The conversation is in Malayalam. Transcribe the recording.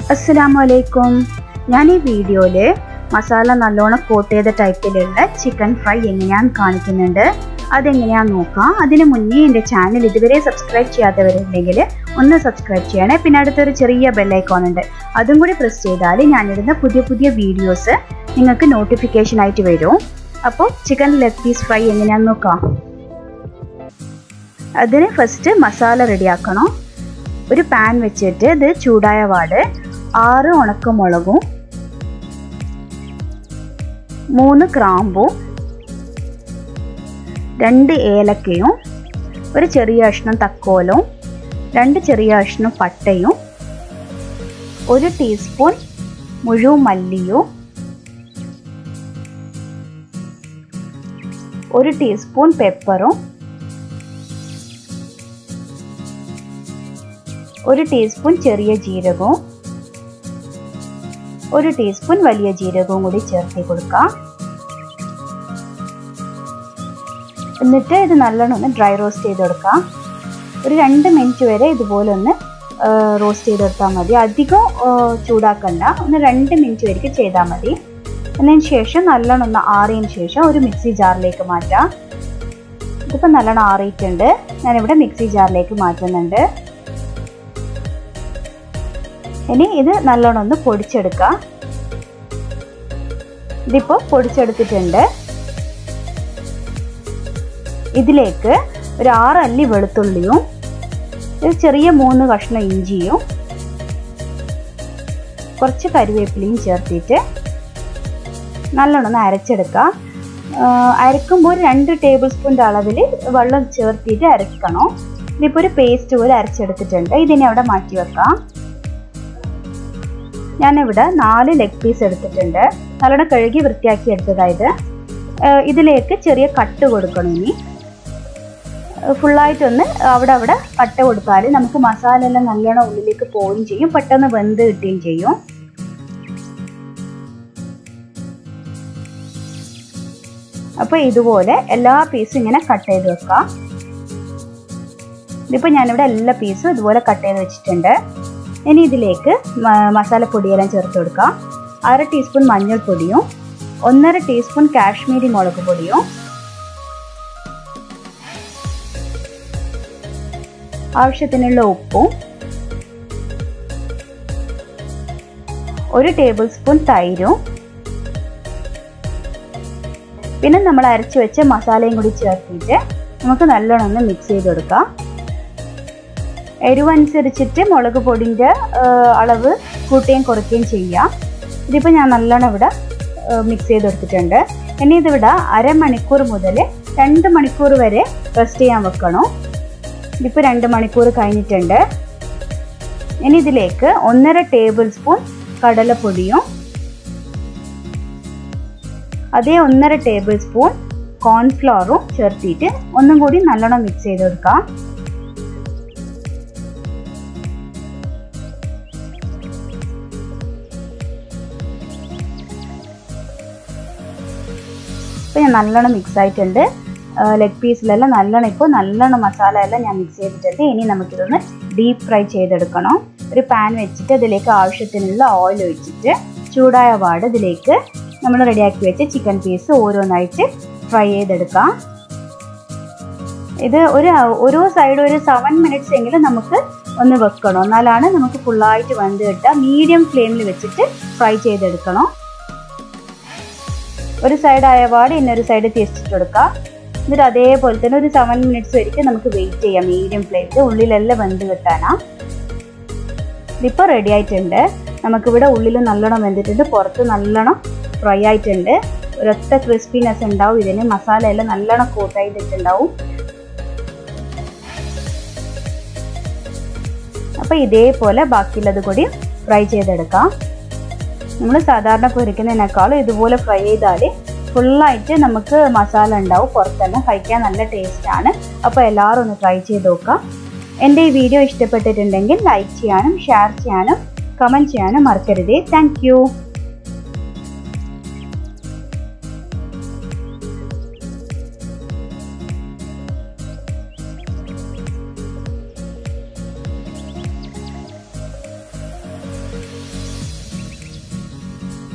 അസ്സലാമു അലൈക്കും ഞാൻ ഈ വീഡിയോയിൽ മസാല നല്ലോണം കോട്ട് ചെയ്ത ടൈപ്പിലുള്ള ചിക്കൻ ഫ്രൈ എങ്ങനെയാന്ന് കാണിക്കുന്നുണ്ട് അതെങ്ങനെയാന്ന് നോക്കാം അതിന് മുന്നേ എൻ്റെ ചാനൽ ഇതുവരെ സബ്സ്ക്രൈബ് ചെയ്യാത്തവരുണ്ടെങ്കിൽ ഒന്ന് സബ്സ്ക്രൈബ് ചെയ്യണേ പിന്നെ അടുത്തൊരു ചെറിയ ബെല്ലൈക്കോൺ ഉണ്ട് അതും കൂടി പ്രസ് ചെയ്താൽ ഞാനിടുന്ന പുതിയ പുതിയ വീഡിയോസ് നിങ്ങൾക്ക് നോട്ടിഫിക്കേഷൻ ആയിട്ട് വരും അപ്പോൾ ചിക്കൻ ലെഗ് പീസ് ഫ്രൈ എങ്ങനെയാന്ന് നോക്കാം അതിന് ഫസ്റ്റ് മസാല റെഡിയാക്കണം ഒരു പാൻ വെച്ചിട്ട് ഇത് ചൂടായ പാട് ആറ് ഉണക്കമുളകും മൂന്ന് ഗ്രാമ്പും രണ്ട് ഏലക്കയും ഒരു ചെറിയ കഷ്ണം തക്കോലവും രണ്ട് ചെറിയ കഷ്ണം പട്ടയും ഒരു ടീസ്പൂൺ മുഴുവൻ മല്ലിയും ഒരു ടീസ്പൂൺ പെപ്പറും ഒരു ടീസ്പൂൺ ചെറിയ ജീരകവും ഒരു ടീസ്പൂൺ വലിയ ജീരകവും കൂടി ചേർത്ത് കൊടുക്കാം എന്നിട്ട് ഇത് നല്ലോണം ഒന്ന് ഡ്രൈ റോസ്റ്റ് ചെയ്ത് കൊടുക്കാം ഒരു രണ്ട് മിനിറ്റ് വരെ ഇതുപോലെ ഒന്ന് റോസ്റ്റ് ചെയ്തെടുത്താൽ മതി അധികം ചൂടാക്കണ്ട ഒന്ന് രണ്ട് മിനിറ്റ് വരെയ്ക്ക് ചെയ്താൽ മതി അതിന് ശേഷം നല്ലോണം ഒന്ന് ആറിയതിന് ശേഷം ഒരു മിക്സി ജാറിലേക്ക് മാറ്റാം ഇതിപ്പോൾ നല്ലോണം ആറിയിട്ടുണ്ട് ഞാനിവിടെ മിക്സി ജാറിലേക്ക് മാറ്റുന്നുണ്ട് ഇനി ഇത് നല്ലോണം ഒന്ന് പൊടിച്ചെടുക്കാം ഇതിപ്പോൾ പൊടിച്ചെടുത്തിട്ടുണ്ട് ഇതിലേക്ക് ഒരു ആറ് അല്ലി വെളുത്തുള്ളിയും ഒരു ചെറിയ മൂന്ന് കഷ്ണം ഇഞ്ചിയും കുറച്ച് കരിവേപ്പിലയും ചേർത്തിട്ട് നല്ലോണം ഒന്ന് അരച്ചെടുക്കാം അരക്കുമ്പോൾ ഒരു രണ്ട് ടേബിൾ സ്പൂണിൻ്റെ അളവിൽ വെള്ളം ചേർത്തിട്ട് അരക്കണം ഇതിപ്പോൾ ഒരു പേസ്റ്റ് പോലെ അരച്ചെടുത്തിട്ടുണ്ട് ഇതിനെ അവിടെ മാറ്റി വെക്കാം ഞാനിവിടെ നാല് ലെഗ് പീസ് എടുത്തിട്ടുണ്ട് നല്ലോണം കഴുകി വൃത്തിയാക്കി എടുത്തതായത് ഇതിലേക്ക് ചെറിയ കട്ട് കൊടുക്കണം ഇനി ഫുള്ളായിട്ടൊന്ന് അവിടെ അവിടെ കട്ട കൊടുത്താൽ നമുക്ക് മസാല എല്ലാം നല്ലോണം ഉള്ളിലേക്ക് പോവുകയും ചെയ്യും പെട്ടെന്ന് വെന്ത് കിട്ടുകയും ചെയ്യും അപ്പോൾ ഇതുപോലെ എല്ലാ പീസും ഇങ്ങനെ കട്ട് ചെയ്ത് വെക്കാം ഇതിപ്പോൾ ഞാനിവിടെ എല്ലാ പീസും ഇതുപോലെ കട്ട് ചെയ്ത് വെച്ചിട്ടുണ്ട് ഇനി ഇതിലേക്ക് മസാലപ്പൊടിയെല്ലാം ചേർത്ത് കൊടുക്കാം അര ടീസ്പൂൺ മഞ്ഞൾപ്പൊടിയും ഒന്നര ടീസ്പൂൺ കാശ്മീരി മുളക് പൊടിയും ആവശ്യത്തിനുള്ള ഉപ്പും ഒരു ടേബിൾ സ്പൂൺ തൈരും പിന്നെ നമ്മൾ അരച്ചു വെച്ച മസാലയും കൂടി ചേർത്തിട്ട് നമുക്ക് നല്ലോണം ഒന്ന് മിക്സ് ചെയ്ത് കൊടുക്കാം എരിവനുസരിച്ചിട്ട് മുളക് പൊടിൻ്റെ അളവ് കൂട്ടുകയും കുറയ്ക്കുകയും ചെയ്യാം ഇതിപ്പോൾ ഞാൻ നല്ലോണം ഇവിടെ മിക്സ് ചെയ്ത് കൊടുത്തിട്ടുണ്ട് ഇനി ഇതിവിടെ അരമണിക്കൂർ മുതൽ രണ്ട് മണിക്കൂർ വരെ റെസ്റ്റ് ചെയ്യാൻ വെക്കണം ഇതിപ്പോൾ രണ്ട് മണിക്കൂർ കഴിഞ്ഞിട്ടുണ്ട് ഇനി ഇതിലേക്ക് ഒന്നര ടേബിൾ സ്പൂൺ കടലപ്പൊടിയും അതേ ഒന്നര ടേബിൾ സ്പൂൺ കോൺഫ്ലോറും ചേർത്തിട്ട് ഒന്നും കൂടി നല്ലോണം മിക്സ് ചെയ്ത് കൊടുക്കാം ഇപ്പോൾ ഞാൻ നല്ലോണം മിക്സ് ആയിട്ടുണ്ട് ലെഗ് പീസിലെല്ലാം നല്ലോണം ഇപ്പോൾ നല്ലോണം മസാല എല്ലാം ഞാൻ മിക്സ് ചെയ്തിട്ടുണ്ട് ഇനി നമുക്കിതൊന്ന് ഡീപ്പ് ഫ്രൈ ചെയ്തെടുക്കണം ഒരു പാൻ വെച്ചിട്ട് അതിലേക്ക് ആവശ്യത്തിനുള്ള ഓയിൽ ഒഴിച്ചിട്ട് ചൂടായ പാട് ഇതിലേക്ക് നമ്മൾ റെഡിയാക്കി വെച്ച ചിക്കൻ പീസ് ഓരോന്നായിട്ട് ഫ്രൈ ചെയ്തെടുക്കാം ഇത് ഒരു ഓരോ സൈഡ് ഒരു സെവൻ മിനിറ്റ്സ് എങ്കിലും നമുക്ക് ഒന്ന് വെക്കണം എന്നാലാണ് നമുക്ക് ഫുള്ളായിട്ട് വെന്ത് കിട്ടുക മീഡിയം ഫ്ലെയിമിൽ വെച്ചിട്ട് ഫ്രൈ ചെയ്തെടുക്കണം ഒരു സൈഡ് ആയ പാട് ഇന്നൊരു സൈഡ് തിരിച്ചിട്ട് കൊടുക്കുക എന്നിട്ട് അതേപോലെ തന്നെ ഒരു സെവൻ മിനിറ്റ്സ് വരെയ്ക്ക് നമുക്ക് വെയിറ്റ് ചെയ്യാം മീഡിയം ഫ്ലെയിമിൽ ഉള്ളിലെല്ലാം വെന്ത് കിട്ടാനാ ഇതിപ്പോൾ റെഡി ആയിട്ടുണ്ട് നമുക്കിവിടെ ഉള്ളിൽ നല്ലോണം വെന്തിട്ടുണ്ട് പുറത്ത് നല്ലോണം ഫ്രൈ ആയിട്ടുണ്ട് ഒരൊറ്റ ക്രിസ്പിനെസ് ഉണ്ടാവും ഇതിന് മസാല എല്ലാം നല്ലോണം കോട്ട് ചെയ്തിട്ടുണ്ടാവും അപ്പോൾ ഇതേപോലെ ബാക്കിയുള്ളത് കൂടി ഫ്രൈ ചെയ്തെടുക്കാം നമ്മൾ സാധാരണ പൊരിക്കുന്നതിനേക്കാളും ഇതുപോലെ ഫ്രൈ ചെയ്താൽ ഫുള്ളായിട്ട് നമുക്ക് മസാല ഉണ്ടാവും പുറത്തെല്ലാം കഴിക്കാൻ നല്ല ടേസ്റ്റാണ് അപ്പോൾ എല്ലാവരും ഒന്ന് ട്രൈ ചെയ്ത് നോക്കാം എൻ്റെ ഈ വീഡിയോ ഇഷ്ടപ്പെട്ടിട്ടുണ്ടെങ്കിൽ ലൈക്ക് ചെയ്യാനും ഷെയർ ചെയ്യാനും കമൻറ്റ് ചെയ്യാനും മറക്കരുതേ താങ്ക്